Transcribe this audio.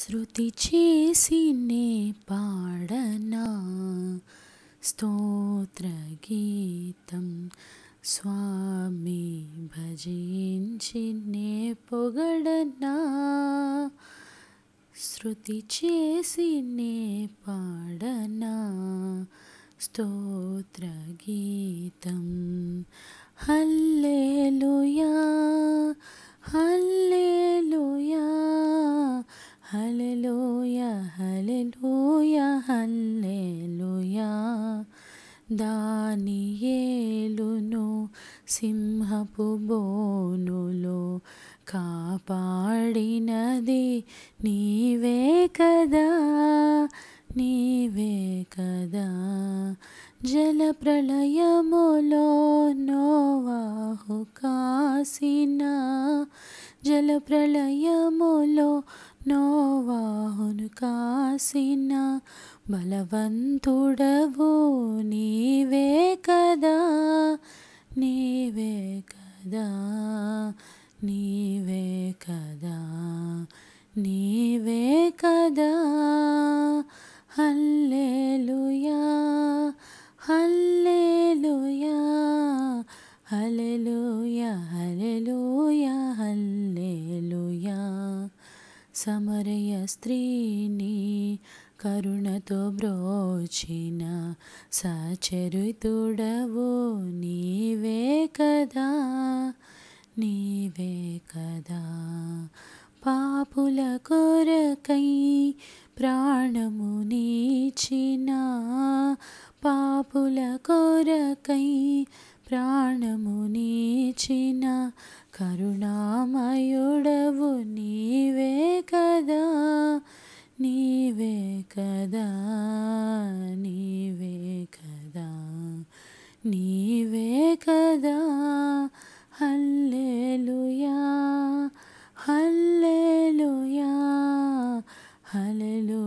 శృతి చేసి నే పాడనా స్తోత్రగీతం స్వామి భజించి నే పొగడనా శృతి చేసి నే పాడనా స్తోత్రగీతం హల్లెలూయా హల్లెలూయా హల్లెలూయా హల్లెలూయా హల్లెలూయా దానియేలును సింహపు బోనులో కాపాడినది నీవే కదా నీవే కదా జల ప్రళయములో నోవాహు కాసిన జల ప్రళయములో నోవాహును కాసిన బలవంతుడవు నీవే కదా నీవే కదా నీవే కదా నీవే కదా హల్లెలూయా హల్లెలూయా హల్లెలూయా హల్లెలూయా హల్లెలూయా సమరయ స్త్రీని కరుణతో బ్రోచిన సచరితుడవు నీవే కదా నీవే కదా పాపుల కొరకై ప్రాణము నీచిన పాపుల కొరకై ప్రాణము నీచిన కరుణామయుడవు నీవే కదా నీవే కదా నీవే కదా నీవే కదా హల్లెలూయా హల్లెలూయా హల్లెలూయా